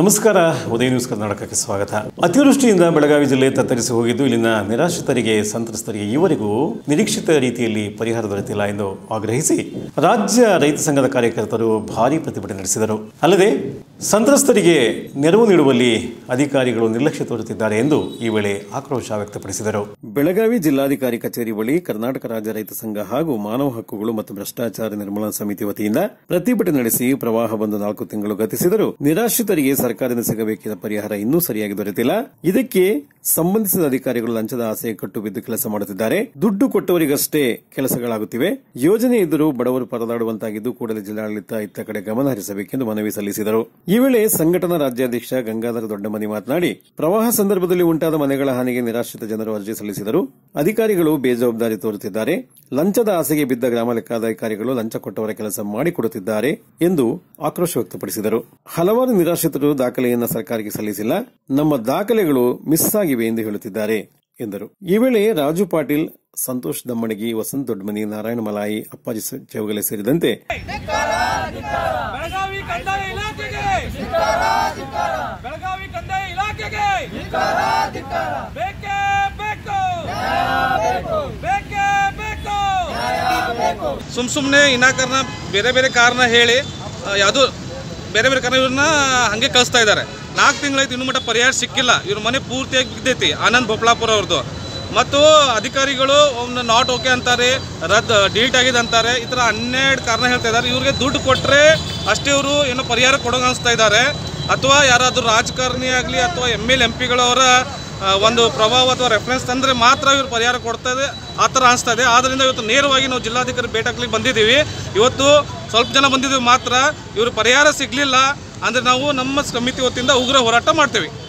ನಮಸ್ಕಾರ ಉದಯ ನ್ಯೂಸ್ ಕರ್ನಾಟಕಕ್ಕೆ ಸ್ವಾಗತ ಅತಿವೃಷ್ಟಿಯಿಂದ ಬೆಳಗಾವಿ ಜಿಲ್ಲೆ ತತ್ತರಿಸಿ ಹೋಗಿದ್ದು ಇಲ್ಲಿನ ನಿರಾಶ್ರಿತರಿಗೆ ಸಂತ್ರಸ್ತರಿಗೆ ಈವರೆಗೂ ನಿರೀಕ್ಷಿತ ರೀತಿಯಲ್ಲಿ ಪರಿಹಾರ ದೊರೆತಿಲ್ಲ ಎಂದು ಆಗ್ರಹಿಸಿ ರಾಜ್ಯ ರೈತ ಸಂಘದ ಕಾರ್ಯಕರ್ತರು ಭಾರೀ ಪ್ರತಿಭಟನೆ ನಡೆಸಿದರು ಅಲ್ಲದೆ ಸಂತ್ರಸ್ತರಿಗೆ ನೆರವು ನೀಡುವಲ್ಲಿ ಅಧಿಕಾರಿಗಳು ನಿರ್ಲಕ್ಷ್ಯ ತೋರುತ್ತಿದ್ದಾರೆ ಎಂದು ಈ ವೇಳೆ ಆಕ್ರೋಶ ವ್ಯಕ್ತಪಡಿಸಿದರು ಬೆಳಗಾವಿ ಜಿಲ್ಲಾಧಿಕಾರಿ ಕಚೇರಿ ಬಳಿ ಕರ್ನಾಟಕ ರಾಜ್ಯ ರೈತ ಸಂಘ ಹಾಗೂ ಮಾನವ ಹಕ್ಕುಗಳು ಮತ್ತು ಭ್ರಷ್ಟಾಚಾರ ನಿರ್ಮೂಲನಾ ಸಮಿತಿ ವತಿಯಿಂದ ಪ್ರತಿಭಟನೆ ನಡೆಸಿ ಪ್ರವಾಹ ಬಂದು ನಾಲ್ಕು ತಿಂಗಳು ಗತಿಸಿದರೂ ನಿರಾಶ್ರಿತರಿಗೆ ಸರ್ಕಾರದಿಂದ ಸಿಗಬೇಕಿದ್ದ ಪರಿಹಾರ ಇನ್ನೂ ಸರಿಯಾಗಿ ದೊರೆತಿಲ್ಲ ಇದಕ್ಕೆ ಸಂಬಂಧಿಸಿದ ಅಧಿಕಾರಿಗಳು ಲಂಚದ ಆಸೆ ಕಟ್ಟು ಬಿದ್ದು ಕೆಲಸ ಮಾಡುತ್ತಿದ್ದಾರೆ ದುಡ್ಡು ಕೊಟ್ಟವರಿಗಷ್ಟೇ ಕೆಲಸಗಳಾಗುತ್ತಿವೆ ಯೋಜನೆ ಇದ್ದರೂ ಬಡವರು ಪರದಾಡುವಂತಾಗಿದ್ದು ಕೂಡಲೇ ಜಿಲ್ಲಾಡಳಿತ ಇತ್ತ ಕಡೆ ಗಮನ ಹರಿಸಬೇಕೆಂದು ಮನವಿ ಸಲ್ಲಿಸಿದರು ಈ ವೇಳೆ ಸಂಘಟನಾ ರಾಜ್ಯಾಧ್ಯಕ್ಷ ಗಂಗಾಧರ ದೊಡ್ಡಮನಿ ಮಾತನಾಡಿ ಪ್ರವಾಹ ಸಂದರ್ಭದಲ್ಲಿ ಉಂಟಾದ ಮನೆಗಳ ಹಾನಿಗೆ ನಿರಾಶ್ರಿತ ಜನರು ಅರ್ಜಿ ಸಲ್ಲಿಸಿದರು ಅಧಿಕಾರಿಗಳು ಬೇಜವಾಬ್ದಾರಿ ತೋರುತ್ತಿದ್ದಾರೆ ಲಂಚದ ಆಸೆಗೆ ಬಿದ್ದ ಗ್ರಾಮ ಲೆಕ್ಕಾಧಿಕಾರಿಗಳು ಲಂಚ ಕೊಟ್ಟವರ ಕೆಲಸ ಮಾಡಿಕೊಡುತ್ತಿದ್ದಾರೆ ಎಂದು ಆಕ್ರೋಶ ವ್ಯಕ್ತಪಡಿಸಿದರು ಹಲವಾರು ನಿರಾಶ್ರಿತರು ದಾಖಲೆಯನ್ನ ಸರ್ಕಾರಕ್ಕೆ ಸಲ್ಲಿಸಿಲ್ಲ ನಮ್ಮ ದಾಖಲೆಗಳು ಮಿಸ್ ಆಗಿವೆ ಎಂದು ಹೇಳುತ್ತಿದ್ದಾರೆ ಎಂದರು ಈ ವೇಳೆ ರಾಜು ಪಾಟೀಲ್ ಸಂತೋಷ್ ದಮ್ಮಣಗಿ ವಸಂತ್ ದೊಡ್ಡಮನಿ ನಾರಾಯಣ ಮಲಾಯಿ ಅಪ್ಪಾಜಿ ಚೌಗಲೆ ಸೇರಿದಂತೆ ಬೆಳಗಾವಿ ಕಂದಾಯ ಇಲಾಖೆಗೆ ಬೆಳಗಾವಿ ಕಂದಾಯ ಇಲಾಖೆಗೆ ಬೇಕೇ ಬೇಕು ಬೇಕೇ ಬೇಕು ಸುಮ್ ಸುಮ್ಮನೆ ಇನಾಕರಣ ಬೇರೆ ಬೇರೆ ಕಾರಣ ಹೇಳಿ ಆ, ಯಾವುದು ಬೇರೆ ಬೇರೆ ಕಾರಣ ಇವ್ರನ್ನ ಹಂಗೆ ಕಳಿಸ್ತಾ ಇದ್ದಾರೆ ನಾಲ್ಕು ತಿಂಗಳಾಯ್ತು ಇನ್ನೂ ಮಟ್ಟ ಪರಿಹಾರ ಸಿಕ್ಕಿಲ್ಲ ಇವ್ರ ಮನೆ ಪೂರ್ತಿಯಾಗಿ ಬಿದ್ದೈತಿ ಆನಂದ್ ಬೊಪ್ಲಾಪುರ ಅವ್ರದ್ದು ಮತ್ತು ಅಧಿಕಾರಿಗಳು ಅವ್ನ ನಾಟ್ ಓಕೆ ಅಂತಾರೆ ರದ್ದು ಡಿಲೀಟ್ ಆಗಿದೆ ಅಂತಾರೆ ಈ ಥರ ಹನ್ನೆರಡು ಕಾರಣ ಹೇಳ್ತಾ ಇದ್ದಾರೆ ಇವ್ರಿಗೆ ದುಡ್ಡು ಕೊಟ್ಟರೆ ಅಷ್ಟೇ ಇವರು ಏನೋ ಪರಿಹಾರ ಕೊಡೋಂಗೆ ಅನಿಸ್ತಾ ಇದ್ದಾರೆ ಅಥವಾ ಯಾರಾದರೂ ರಾಜಕಾರಣಿ ಆಗಲಿ ಅಥವಾ ಎಮ್ ಎಲ್ ಎಂ ಪಿಗಳವರ ಆ, ಒಂದು ಪ್ರಭಾವ ಅಥವಾ ರೆಫರೆನ್ಸ್ ತಂದರೆ ಮಾತ್ರ ಇವ್ರು ಪರಿಹಾರ ಕೊಡ್ತದೆ ಆ ಥರ ಅನಿಸ್ತಾ ಇದೆ ಆದ್ದರಿಂದ ಇವತ್ತು ನೇರವಾಗಿ ನಾವು ಜಿಲ್ಲಾಧಿಕಾರಿ ಭೇಟಿ ಹಾಕ್ಲಿಕ್ಕೆ ಬಂದಿದ್ದೀವಿ ಇವತ್ತು ಸ್ವಲ್ಪ ಜನ ಬಂದಿದ್ದೀವಿ ಮಾತ್ರ ಇವರು ಪರಿಹಾರ ಸಿಗಲಿಲ್ಲ ಅಂದರೆ ನಾವು ನಮ್ಮ ಸಮಿತಿ ವತಿಯಿಂದ ಉಗ್ರ ಹೋರಾಟ ಮಾಡ್ತೇವೆ